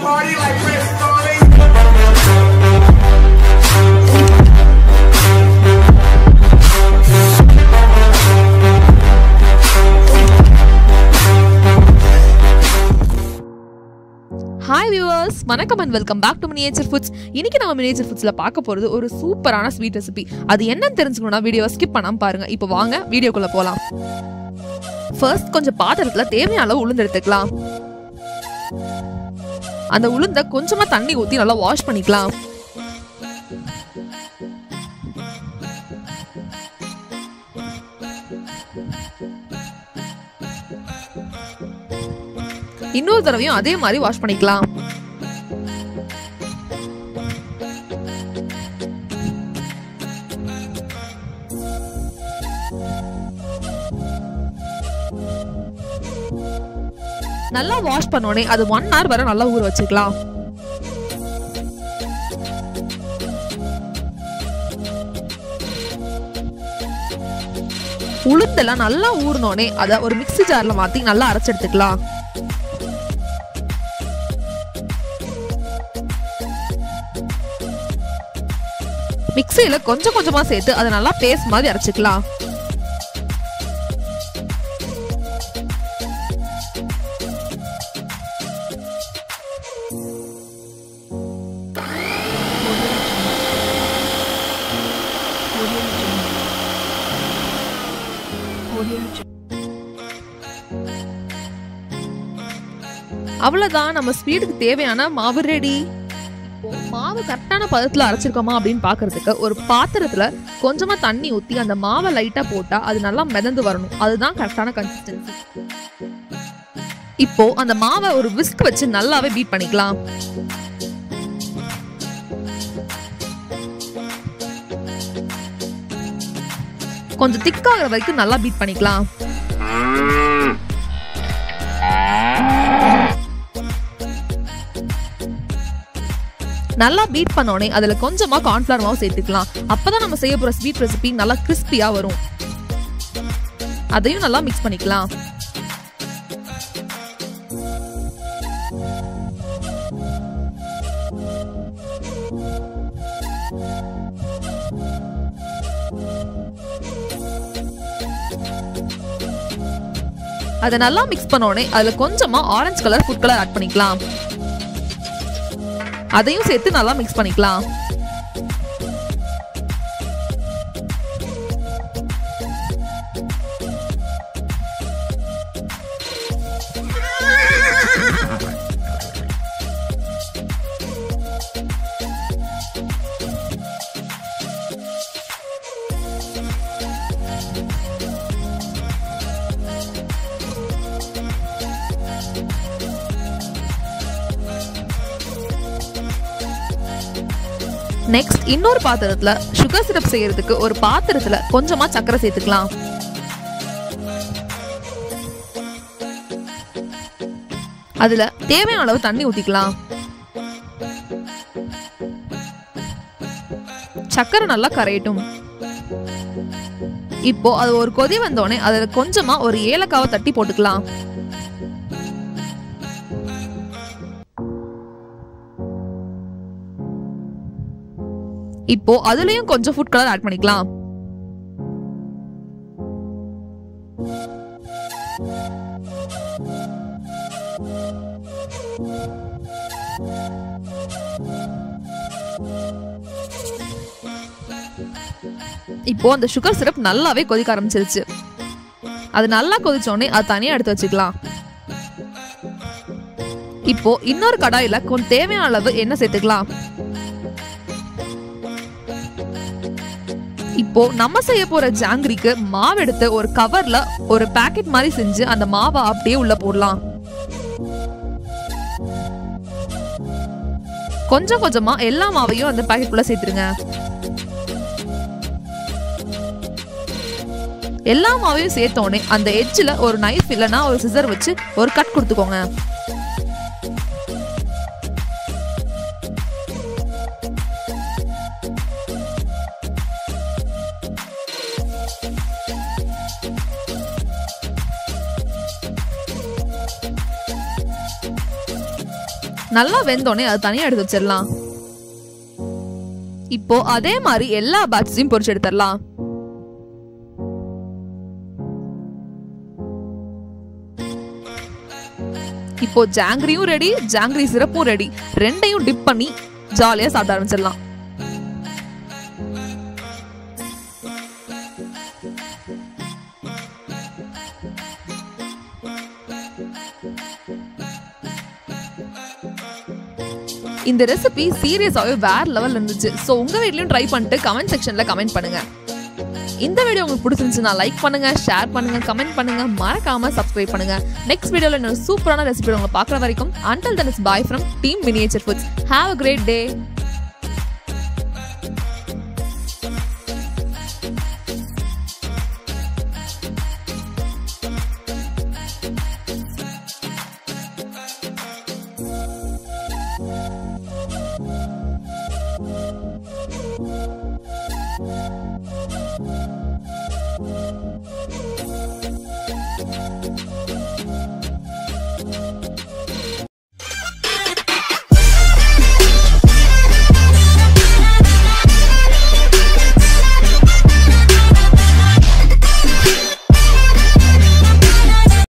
party like Chris Starling. Hi viewers வணக்கம் and welcome back to miniature foods இன்னைக்கு நம்ம miniature ஃபுட்ஸ்ல பார்க்க போறது ஒரு சூப்பரான ஸ்வீட் ரெசிபி அது என்னன்னு தெரிஞ்சுக்கணும்னா வீடியோவை ஸ்கிப் பண்ணாம பாருங்க இப்போ வாங்க வீடியோக்குள்ள போலாம் ஃபர்ஸ்ட் கொஞ்சம் பாத்திரத்துல தேவையான அளவு உளுந்து எடுத்துக்கலாம் அந்த உளுந்த கொஞ்சமா தண்ணி ஊத்தி நல்லா வாஷ் பண்ணிக்கலாம் இன்னொரு தடவையும் அதே மாதிரி வாஷ் பண்ணிக்கலாம் நல்லா வாஷ் பண்ணோடனே அது ஒன் hour வரை நல்லா ஊற வச்சுக்கலாம் உளுந்தெல்லாம் நல்லா ஊறினோடனே அதை ஒரு மிக்ஸி ஜார்ல மாத்தி நல்லா அரைச்சு எடுத்துக்கலாம் மிக்ஸியில கொஞ்சம் கொஞ்சமா சேர்த்து அதை நல்லா பேஸ்ட் மாதிரி அரைச்சுக்கலாம் அவ்வளவுதான் நம்ம ஸ்வீட்டுக்கு தேவையான மாவு ரெடி மாவு கரெக்டான பதத்துல அரைச்சிருக்கோமா அப்படின்னு பாக்குறதுக்கு ஒரு பாத்திரத்துல கொஞ்சமா தண்ணி ஊத்தி அந்த மாவை லைட்டா போட்டா அது நல்லா மிதந்து வரணும் அதுதான் கரெக்டான கன்சிஸ்டன்சி இப்போ அந்த மாவை ஒரு விஸ்க் வச்சு நல்லாவே பீட் பண்ணிக்கலாம் கொஞ்சம் திக்காகிற வரைக்கும் நல்லா பீட் பண்ணிக்கலாம் நல்லா பீட் பண்ணோடனே அதுல கொஞ்சமா கார்ன்ஃபிளவர் மாவு சேர்த்துக்கலாம் அப்பதான் நம்ம செய்ய போற ஸ்வீட் ரெசிபி நல்லா கிறிஸ்பியா வரும் அதையும் நல்லா மிக்ஸ் பண்ணிக்கலாம் அதை நல்லா மிக்ஸ் பண்ணோடனே அதுல கொஞ்சமா orange colour food colour add பண்ணிக்கலாம் அதையும் சேர்த்து நல்லா மிக்ஸ் பண்ணிக்கலாம் நெக்ஸ்ட் இன்னொரு பாத்திரத்துல சுகர் சிரப் செய்யறதுக்கு ஒரு பாத்திரத்துல கொஞ்சமா சர்க்கரை சேர்த்துக்கலாம் அதுல தேவையான அளவு தண்ணி ஊத்திக்கலாம் சர்க்கரை நல்லா கரையட்டும் இப்போ அது ஒரு கொதி வந்தோடனே அதுல கொஞ்சமா ஒரு ஏலக்காவை தட்டி போட்டுக்கலாம் இப்போ அதுலயும் கொஞ்சம் ஃபுட் கலர் ஆட் பண்ணிக்கலாம் இப்போ அந்த சுகர் சிரப் நல்லாவே கொதிக்க ஆரம்பிச்சிருச்சு அது நல்லா கொதிச்சோடனே அது தனியா எடுத்து வச்சுக்கலாம் இப்போ இன்னொரு கடாயில கொஞ்சம் தேவையான அளவு எண்ணெய் சேர்த்துக்கலாம் இப்போ நம்ம செய்ய போற ஜாங்கிரிக்கு மாவு எடுத்து ஒரு கவர்ல ஒரு பாக்கெட் மாதிரி செஞ்சு அந்த மாவை அப்படியே உள்ள போடலாம் கொஞ்சம் கொஞ்சமா எல்லா மாவையும் அந்த பாக்கெட் குள்ள சேர்த்துருங்க எல்லா மாவையும் சேர்த்தோடனே அந்த எட்ஜில் ஒரு நைஃப் இல்லைன்னா ஒரு சிசர் வச்சு ஒரு கட் கொடுத்துக்கோங்க நல்லா வெந்தோடனே அது தனியா எடுத்து வச்சிடலாம் இப்போ அதே மாதிரி எல்லா பேட்சையும் பொரிச்சு எடுத்துடலாம் இப்போ ஜாங்கிரியும் ரெடி ஜாங்கிரி சிறப்பும் ரெடி ரெண்டையும் டிப் பண்ணி ஜாலியா சாப்பிட ஆரம்பிச்சிடலாம் இந்த ரெசிபி சீரியஸாவே வேற லெவல் இருந்துச்சு ஸோ உங்க வீட்லயும் ட்ரை பண்ணிட்டு கமெண்ட் செக்ஷன்ல கமெண்ட் பண்ணுங்க இந்த வீடியோ உங்களுக்கு பிடிச்சிருந்துச்சுன்னா லைக் பண்ணுங்க ஷேர் பண்ணுங்க கமெண்ட் பண்ணுங்க மறக்காம சப்ஸ்கிரைப் பண்ணுங்க நெக்ஸ்ட் வீடியோல இன்னொரு சூப்பரான ரெசிபி உங்களை பார்க்குற வரைக்கும் அண்டல் தன் இஸ் பாய் from team miniature foods have a great day Thank you.